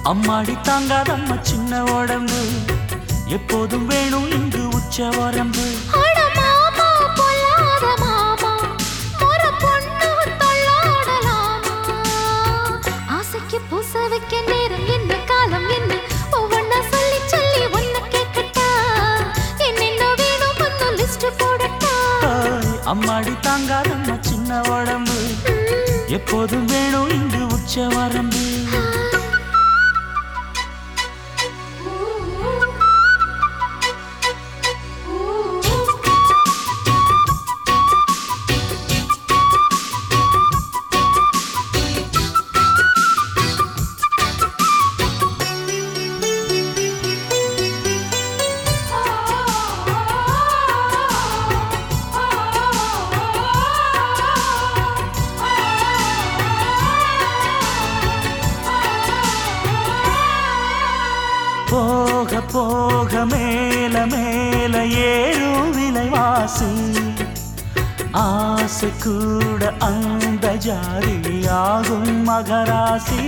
அம்மாடி தாங்காதம்மா சின்ன உடம்பு எப்போதும் வேணும் இங்கு உச்ச வரம்பு அட மாமா பொல்லாத மாமா மொற பொண்ணு தள்ளாடலாமா ஆசைக்கு பூச வைக்க நேரம் என்ன காலம் என்ன ஒவ்வொன்னா சொல்லி சொல்லி ஒன்ன கேட்கட்டா என்னென்ன வேணும் ஒன்னு லிஸ்ட் போடட்டா ஆய், அம்மாடி தாங்காதம்மா சின்ன உடம்பு எப்போதும் வேணும் இங்கு உச்ச வரம்பு போக போக மேல மேல ஏறும் விலைவாசி ஆசை கூட அந்த ஜாதி ஆகும் மகராசி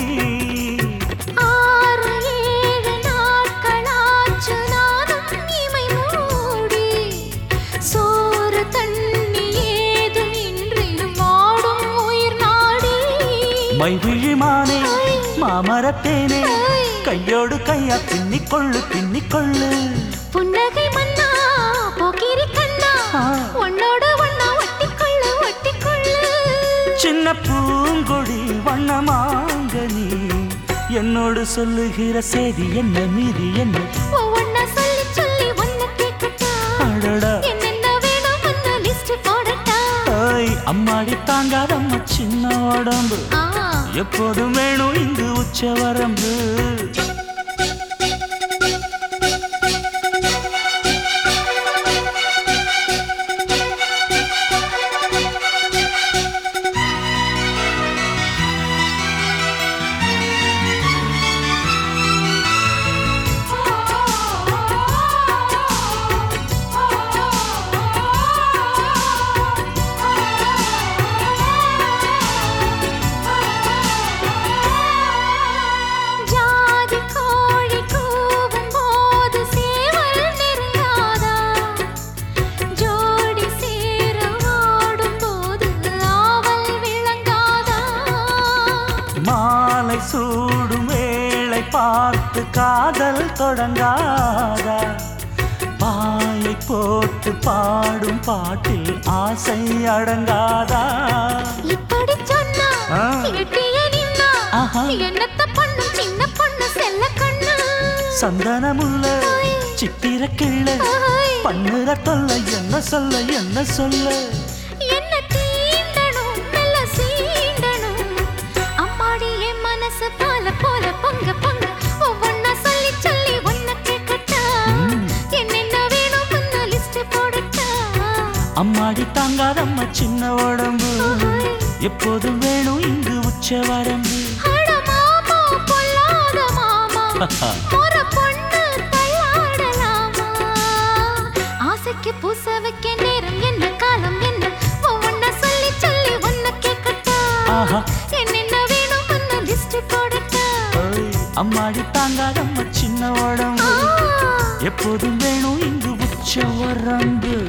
ஆறு ஏழு நாட்களாச்சு நானும் இமை மூடி சோறு தண்ணி ஏதும் இன்றி வாடும் உயிர் நாடி மைவிழிமானே மாமரத்தேனே கையோடு கையா பின்னிக்கொள்ளு பின்னிக்கொள்ளு புன்னகை மன்னா போக்கிரி கண்ணா ஆ. உன்னோட ஒன்னா ஒட்டிக்கொள்ளு ஒட்டிக்கொள்ளு சின்ன பூங்கொடி வண்ணமாங்கனி என்னோடு சொல்லுகிற செய்தி என்ன மீதி என்ன ஒவ்வொன்னா சொல்லி சொல்லி ஒன்ன கேட்கட்டா அடடா என்னென்ன வேணும் ஒன்னு லிஸ்ட் போடட்டா ஓய் அம்மாடி தாங்காதம்மா சின்ன உடம்பு ஆ எப்போதும் வேணும் இங்கு உச்ச வரம்பு ஜாதி கோழி கூவும் போது சேவல் நெருங்காதா ஜோடி சேர ஆடும் போது ஆவல் விளங்காதா மாலை சூடும் வேளை பார்த்து காதல் தொடங்காதா பாயை போட்டு பாடும் பாட்டில் ஆசை அடங்காதா இப்படி சொன்னா ஆ. எட்டிய நின்னா ஆஹா. என்னத்த பொண்ணு சின்ன பொண்ணு செல்ல கண்ணு சந்தனமுள்ள சித்திர கிள்ள ஆய். பண்ணுற தொல்லை என்ன சொல்ல என்ன சொல்ல என்ன தீண்டணும் மெல்ல சீண்டணும் அம்மாடி என் மனசு பால போல பொங்க பொங்க ஒவ்வொன்னா சொல்லி சொல்லி ஒன்ன கேட்கட்டா என்னென்ன வேணும் ஒன்னு லிஸ்ட் போடட்டா அம்மாடி தாங்காதம்மா சின்ன உடம்பு எப்போதும் வேணும் இங்கு உச்ச வரம்பு அட மாமா பொல்லாத மாமா மொற பொண்ணு தள்ளாடலாமா ஆசைக்கு பூச வைக்க நேரம் என்ன காலம் என்ன ஒவ்வொன்னா சொல்லி சொல்லி ஒன்ன கேட்கட்டா ஆஹா. என்னென்ன வேணும் ஒன்னு லிஸ்ட் போடட்டா ஓய், அம்மாடி தாங்காதம்மா சின்ன உடம்பு ஆ. எப்போதும் வேணும் இங்கு உச்ச வரம்பு